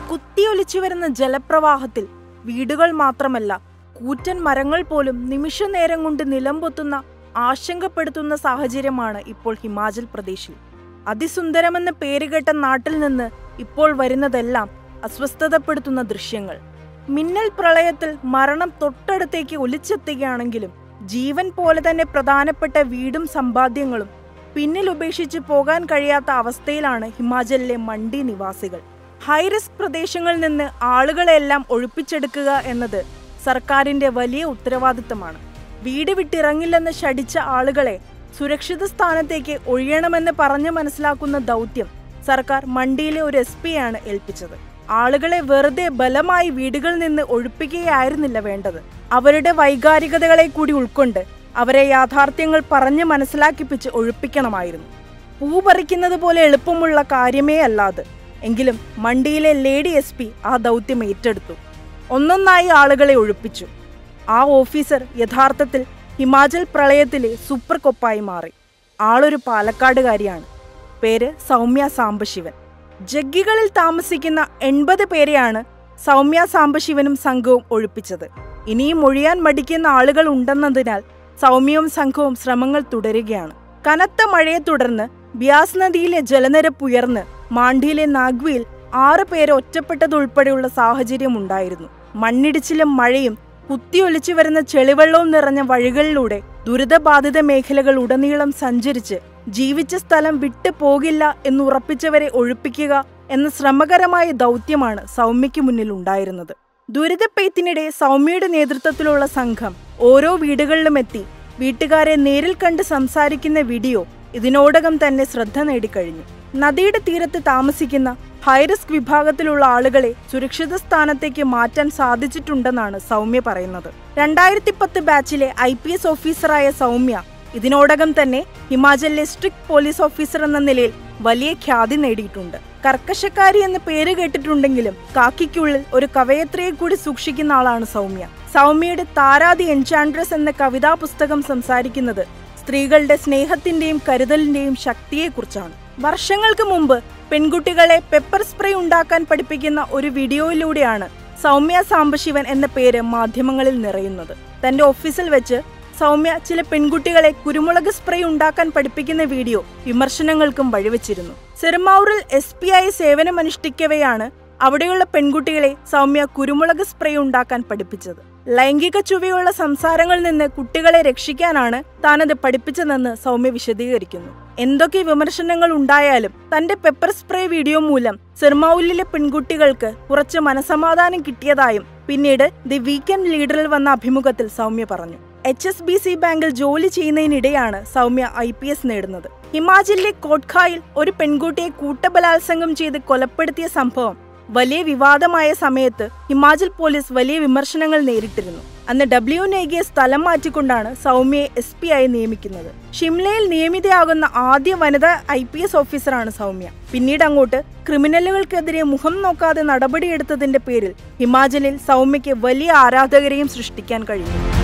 കുത്തിയൊലിച്ചു വരുന്ന ജലപ്രവാഹത്തിൽ വീടുകൾ മാത്രമല്ല കൂറ്റൻ മരങ്ങൾ പോലും നിമിഷനേരം കൊണ്ട് നിലംപൊത്തുന്ന ആശങ്കപ്പെടുത്തുന്ന സാഹചര്യമാണ് ഇപ്പോൾ ഹിമാചൽ പ്രദേശിൽ അതിസുന്ദരമെന്ന് പേരുകേട്ട നാട്ടിൽ നിന്ന് ഇപ്പോൾ വരുന്നതെല്ലാം അസ്വസ്ഥതപ്പെടുത്തുന്ന ദൃശ്യങ്ങൾ മിന്നൽ പ്രളയത്തിൽ മരണം തൊട്ടടുത്തേക്ക് ഒലിച്ചെത്തുകയാണെങ്കിലും ജീവൻ പോലെ തന്നെ പ്രധാനപ്പെട്ട വീടും സമ്പാദ്യങ്ങളും പിന്നിൽ ഉപേക്ഷിച്ച് പോകാൻ കഴിയാത്ത അവസ്ഥയിലാണ് ഹിമാചലിലെ മണ്ഡി നിവാസികൾ ഹൈറിസ്ക് പ്രദേശങ്ങളിൽ നിന്ന് ആളുകളെല്ലാം ഒഴിപ്പിച്ചെടുക്കുക എന്നത് സർക്കാരിന്റെ വലിയ ഉത്തരവാദിത്തമാണ് വീട് വിട്ടിറങ്ങില്ലെന്ന് ശടിച്ച ആളുകളെ സുരക്ഷിത സ്ഥാനത്തേക്ക് ഒഴിയണമെന്ന് പറഞ്ഞു മനസ്സിലാക്കുന്ന ദൗത്യം സർക്കാർ മണ്ടിയിലെ ഒരു എസ് പിയാണ് ഏൽപ്പിച്ചത് ആളുകളെ വെറുതെ ബലമായി വീടുകളിൽ നിന്ന് ഒഴിപ്പിക്കുകയായിരുന്നില്ല വേണ്ടത് അവരുടെ വൈകാരികതകളെ കൂടി ഉൾക്കൊണ്ട് അവരെ യാഥാർത്ഥ്യങ്ങൾ പറഞ്ഞ് മനസ്സിലാക്കിപ്പിച്ച് ഒഴിപ്പിക്കണമായിരുന്നു പൂ പറിക്കുന്നത് പോലെ എളുപ്പമുള്ള കാര്യമേ അല്ലാത് എങ്കിലും മണ്ടിയിലെ ലേഡി എസ് പി ആ ദൗത്യം ഏറ്റെടുത്തു ഒന്നൊന്നായി ആളുകളെ ഒഴിപ്പിച്ചു ആ ഓഫീസർ യഥാർത്ഥത്തിൽ ഹിമാചൽ പ്രളയത്തിലെ സൂപ്പർ കൊപ്പായി മാറി ആളൊരു പാലക്കാടുകാരിയാണ് പേര് സൗമ്യ സാംബശിവൻ ജഗ്ഗികളിൽ താമസിക്കുന്ന എൺപത് പേരെയാണ് സൗമ്യ സാംബശിവനും സംഘവും ഒഴിപ്പിച്ചത് ഇനിയും ഒഴിയാൻ മടിക്കുന്ന ആളുകൾ ഉണ്ടെന്നതിനാൽ സൗമ്യവും സംഘവും ശ്രമങ്ങൾ തുടരുകയാണ് കനത്ത മഴയെ തുടർന്ന് ബ്യാസ് നദിയിലെ ജലനിരപ്പ് ഉയർന്ന് മാണ്ഡിയിലെ നാഗ്വിയിൽ ആറ് പേരെ ഒറ്റപ്പെട്ടതുൾപ്പെടെയുള്ള സാഹചര്യം ഉണ്ടായിരുന്നു മണ്ണിടിച്ചിലും മഴയും കുത്തിയൊലിച്ചു വരുന്ന ചെളിവെള്ളവും നിറഞ്ഞ വഴികളിലൂടെ ദുരിതബാധിത മേഖലകൾ ഉടനീളം സഞ്ചരിച്ച് ജീവിച്ച സ്ഥലം വിട്ടു പോകില്ല എന്നുറപ്പിച്ചവരെ ഒഴിപ്പിക്കുക എന്ന ശ്രമകരമായ ദൗത്യമാണ് സൗമ്യയ്ക്ക് മുന്നിൽ ഉണ്ടായിരുന്നത് ദുരിതപ്പെയ്ത്തിനിടെ സൗമ്യയുടെ നേതൃത്വത്തിലുള്ള സംഘം ഓരോ വീടുകളിലും എത്തി വീട്ടുകാരെ നേരിൽ കണ്ട് സംസാരിക്കുന്ന വീഡിയോ ഇതിനോടകം തന്നെ ശ്രദ്ധ നേടിക്കഴിഞ്ഞു നദിയുടെ തീരത്ത് താമസിക്കുന്ന ഹൈറിസ്ക് വിഭാഗത്തിലുള്ള ആളുകളെ സുരക്ഷിത സ്ഥാനത്തേക്ക് മാറ്റാൻ സാധിച്ചിട്ടുണ്ടെന്നാണ് സൗമ്യ പറയുന്നത് രണ്ടായിരത്തി പത്ത് ബാച്ചിലെ ഐ പി എസ് ഓഫീസറായ സൗമ്യ ഇതിനോടകം തന്നെ ഹിമാചലിലെ സ്ട്രിക്ട് പോലീസ് ഓഫീസർ എന്ന നിലയിൽ വലിയ ഖ്യാതി നേടിയിട്ടുണ്ട് കർക്കശക്കാരി എന്ന പേര് കേട്ടിട്ടുണ്ടെങ്കിലും കാക്കിക്കുള്ളിൽ ഒരു കവയത്രിയെ കൂടി സൂക്ഷിക്കുന്ന ആളാണ് സൗമ്യ സൗമ്യയുടെ താരാതി എൻചാൻഡ്രസ് എന്ന കവിതാ പുസ്തകം സംസാരിക്കുന്നത് സ്ത്രീകളുടെ സ്നേഹത്തിന്റെയും കരുതലിന്റെയും ശക്തിയെക്കുറിച്ചാണ് വർഷങ്ങൾക്ക് മുമ്പ് പെൺകുട്ടികളെ പെപ്പർ സ്പ്രേ ഉണ്ടാക്കാൻ പഠിപ്പിക്കുന്ന ഒരു വീഡിയോയിലൂടെയാണ് സൗമ്യ സാംബശിവൻ എന്ന പേര് മാധ്യമങ്ങളിൽ നിറയുന്നത് തന്റെ ഓഫീസിൽ വെച്ച് സൗമ്യ ചില പെൺകുട്ടികളെ കുരുമുളക് സ്പ്രേ ഉണ്ടാക്കാൻ പഠിപ്പിക്കുന്ന വീഡിയോ വിമർശനങ്ങൾക്കും വഴിവെച്ചിരുന്നു സെറുമാവൂരിൽ എസ് പി ആയി സേവനമനുഷ്ഠിക്കവെയാണ് അവിടെയുള്ള പെൺകുട്ടികളെ സൗമ്യ കുരുമുളക് സ്പ്രേ ഉണ്ടാക്കാൻ പഠിപ്പിച്ചത് ലൈംഗിക ചുവയുള്ള സംസാരങ്ങളിൽ നിന്ന് കുട്ടികളെ രക്ഷിക്കാനാണ് താനത് പഠിപ്പിച്ചതെന്ന് സൗമ്യ വിശദീകരിക്കുന്നു എന്തൊക്കെ വിമർശനങ്ങൾ ഉണ്ടായാലും തന്റെ പെപ്പർ സ്പ്രേ വീഡിയോ മൂലം സെർമൌലിലെ പെൺകുട്ടികൾക്ക് കുറച്ച് മനസമാധാനം കിട്ടിയതായും പിന്നീട് ദി വീക്കെൻഡ് ലീഡറിൽ വന്ന അഭിമുഖത്തിൽ സൗമ്യ പറഞ്ഞു എച്ച് എസ് ബി സി ബാങ്കിൽ ജോലി ചെയ്യുന്നതിനിടെയാണ് സൗമ്യ ഐ പി എസ് നേടുന്നത് ഹിമാചലിലെ കോട്ട്ഖായിൽ ഒരു പെൺകുട്ടിയെ കൂട്ടബലാത്സംഗം ചെയ്ത് കൊലപ്പെടുത്തിയ സംഭവം വലിയ വിവാദമായ സമയത്ത് ഹിമാചൽ പോലീസ് വലിയ വിമർശനങ്ങൾ നേരിട്ടിരുന്നു അന്ന് ഡബ്ല്യു നേകിയെ സ്ഥലം മാറ്റിക്കൊണ്ടാണ് സൗമ്യയെ എസ് പി ആയി നിയമിക്കുന്നത് ഷിംലയിൽ നിയമിതയാകുന്ന ആദ്യ വനിതാ ഐ പി എസ് ഓഫീസറാണ് സൗമ്യ പിന്നീട് അങ്ങോട്ട് ക്രിമിനലുകൾക്കെതിരെ മുഖം നോക്കാതെ നടപടിയെടുത്തതിന്റെ പേരിൽ ഹിമാചലിൽ സൗമ്യയ്ക്ക് വലിയ ആരാധകരെയും സൃഷ്ടിക്കാൻ കഴിഞ്ഞു